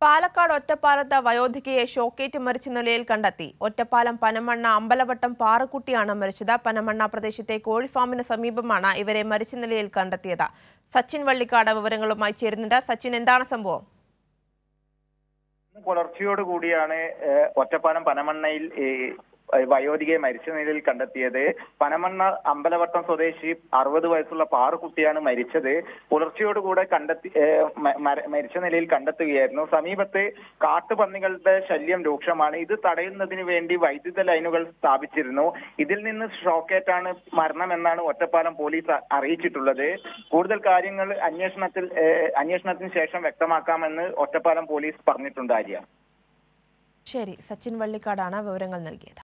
പാലക്കാട് ഒറ്റപ്പാലത്ത് വയോധികയെ ഷോക്കേറ്റ് മരിച്ച നിലയിൽ കണ്ടെത്തി ഒറ്റപ്പാലം പനമണ്ണ അമ്പലവട്ടം പാറക്കുട്ടിയാണ് മരിച്ചത് പനമണ്ണ പ്രദേശത്തെ കോഴിഫാമിന് സമീപമാണ് ഇവരെ മരിച്ച നിലയിൽ കണ്ടെത്തിയത് സച്ചിൻ വള്ളിക്കാട് വിവരങ്ങളുമായി ചേരുന്നുണ്ട് സച്ചിൻ എന്താണ് സംഭവം ഇന്ന് പുലർച്ചയോട് കൂടിയാണ് ഏഹ്, ഒറ്റപ്പാലം പനമണ്ണയിൽ ഈ വയോധികയെ മരിച്ച നിലയിൽ കണ്ടെത്തിയത് പനമണ്ണ അമ്പലവട്ടം സ്വദേശി അറുപത് വയസ്സുള്ള പാറുകുട്ടിയാണ് മരിച്ചത് പുലർച്ചയോടുകൂടെ കണ്ടെത്തി ഏഹ്, മ- മര- മരിച്ച നിലയിൽ കണ്ടെത്തുകയായിരുന്നു സമീപത്ത് കാട്ടുപന്നികളുടെ ശല്യം രൂക്ഷമാണ് ഇത് തടയുന്നതിന് വേണ്ടി വൈദ്യുത ലൈനുകൾ സ്ഥാപിച്ചിരുന്നു ഇതിൽ നിന്ന് ഷോക്കേറ്റാണ് മരണമെന്നാണ് ഒറ്റപ്പാലം പോലീസ് അ- അറിയിച്ചിട്ടുള്ളത് കൂടുതൽ കാര്യങ്ങൾ അന്വേഷണത്തിൽ ഏഹ്, അന്വേഷണത്തിന് ശേഷം വ്യക്തമാക്കാമെന്ന് ഒറ്റപ്പാലം പോലീസ് പറഞ്ഞിട്ടുണ്ട് ആര്യ ശരി സച്ചിൻ വള്ളിക്കാടാണ് വിവരങ്ങൾ നൽകിയത്